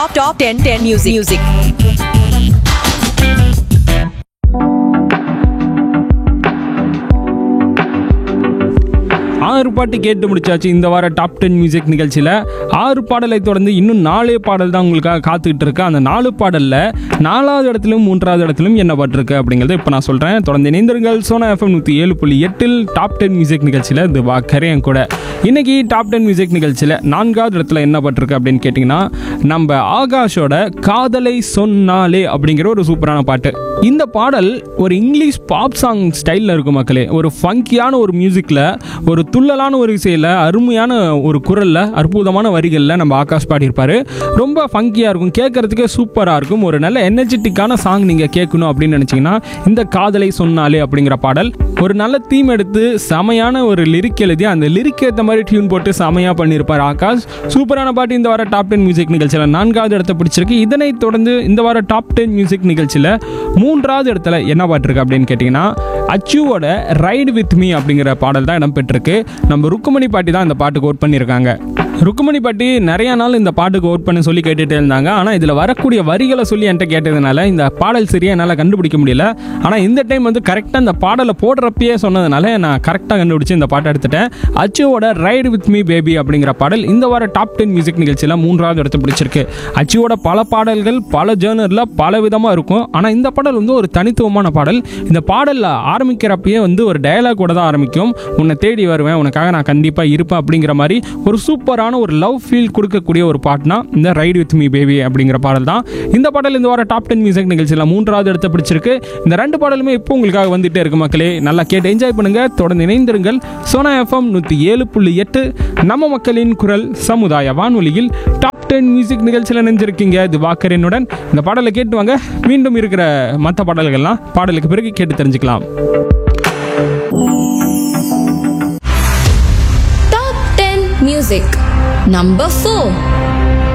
Top Top 10 10 Music. Music. ஆறு பாட்டு கேட்டு முடிச்சாச்சு இந்த வார டாப் டென் மியூசிக் நிகழ்ச்சியில் ஆறு பாடலை தொடர்ந்து இன்னும் நாலே பாடல் தான் உங்களுக்காக காத்துக்கிட்டு இருக்கு அந்த நாலு பாடலில் நாலாவது இடத்திலும் மூன்றாவது இடத்திலும் என்ன பாட்டிருக்கு அப்படிங்கிறத இப்போ நான் சொல்கிறேன் தொடர்ந்து இணைந்திருங்கள் சோனா எஃப்எம் நூற்றி ஏழு புள்ளி எட்டில் டாப் டென் மியூசிக் நிகழ்ச்சியில் இது வாக்கரையும் கூட இன்னைக்கு டாப் டென் மியூசிக் நிகழ்ச்சியில் நான்காவது இடத்துல என்ன பாட்டிருக்கு அப்படின்னு கேட்டிங்கன்னா நம்ம ஆகாஷோட காதலை சொன்னாலே அப்படிங்கிற ஒரு சூப்பரான பாட்டு இந்த பாடல் ஒரு இங்கிலீஷ் பாப் சாங் ஸ்டைலில் இருக்கும் மக்களே ஒரு ஃபங்கியான ஒரு மியூசிக்கில் ஒரு துள்ளலான ஒரு இசையில் அருமையான ஒரு குரலில் அற்புதமான வரிகளில் நம்ம ஆகாஷ் பாடியிருப்பார் ரொம்ப ஃபங்கியாக இருக்கும் கேட்குறதுக்கே சூப்பராக இருக்கும் ஒரு நல்ல எனர்ஜெட்டிக்கான சாங் நீங்கள் கேட்கணும் அப்படின்னு நினச்சிங்கன்னா இந்த காதலை சொன்னாலே அப்படிங்கிற பாடல் ஒரு நல்ல தீம் எடுத்து செமையான ஒரு லிரிக் எழுதி அந்த லிரிக் ஏற்ற மாதிரி டியூன் போட்டு செமையாக பண்ணியிருப்பார் ஆகாஷ் சூப்பரான பாட்டு இந்த வார டாப் டென் மியூசிக் நிகழ்ச்சியில் நான்காவது இடத்த பிடிச்சிருக்கு இதனைத் தொடர்ந்து இந்த வார டாப் டென் மியூசிக் நிகழ்ச்சியில் மூன்றாவது இடத்துல என்ன பாட்டு இருக்கு அப்படின்னு கேட்டிங்கன்னா அச்சுவோட ரைடு வித் மீ அப்படிங்கிற பாடல் தான் இடம்பெற்றிருக்கு நம்ம ருக்குமணி பாட்டி தான் இந்த பாட்டுக்கு ஓட் பண்ணியிருக்காங்க ருக்குமணி பாட்டி நிறைய நாள் இந்த பாட்டுக்கு ஓட் பண்ணி சொல்லி கேட்டுகிட்டே இருந்தாங்க ஆனால் இதில் வரக்கூடிய வரிகளை சொல்லி என்கிட்ட கேட்டதுனால இந்த பாடல் சரியாக என்னால் கண்டுபிடிக்க முடியல ஆனால் இந்த டைம் வந்து கரெக்டாக இந்த பாடலை போடுறப்பயே சொன்னதுனால நான் கரெக்டாக கண்டுபிடிச்சி இந்த பாட்டை எடுத்துட்டேன் அச்சுவோட ரைடு வித் மீ பேபி அப்படிங்கிற பாடல் இந்த வார டாப் டென் மியூசிக் நிகழ்ச்சியில் மூன்றாவது இடத்தை பிடிச்சிருக்கு அச்சுவோட பல பாடல்கள் பல ஜேர்னரில் பல விதமாக இருக்கும் ஆனால் இந்த பாடல் வந்து ஒரு தனித்துவமான பாடல் இந்த பாடலில் ஆரம்பிக்கிறப்பயே வந்து ஒரு டயலாக் தான் ஆரம்பிக்கும் உன்னை தேடி வருவேன் உனக்காக நான் கண்டிப்பாக இருப்பேன் அப்படிங்கிற மாதிரி ஒரு சூப்பரான ஒரு லவ் ஃபீல் கொடுக்கக்கூடிய ஒரு பாட்டுனா இந்த ரைடு வித் மீ பேபி அப்படிங்கிற பாடல் தான் இந்த பாடல் இந்த வார டாப் டென் மியூசிக் நிகழ்ச்சியில் மூன்றாவது இடத்தை பிடிச்சிருக்கு இந்த ரெண்டு பாடலுமே இப்போ உங்களுக்காக வந்துட்டே இருக்கு மக்களே நல்லா கேட்டு என்ஜாய் பண்ணுங்க தொடர்ந்து இணைந்திருங்கள் சோனா எஃப்எம் நூற்றி ஏழு புள்ளி எட்டு நம்ம மக்களின் குரல் சமுதாய வானொலியில் டாப் டென் மியூசிக் நிகழ்ச்சியில் நினைஞ்சிருக்கீங்க இது வாக்கரனுடன் இந்த பாடலை கேட்டு வாங்க மீண்டும் இருக்கிற மற்ற பாடல்கள்லாம் பாடலுக்கு பிறகு கேட்டு தெரிஞ்சுக்கலாம் Top 10 Music Number 4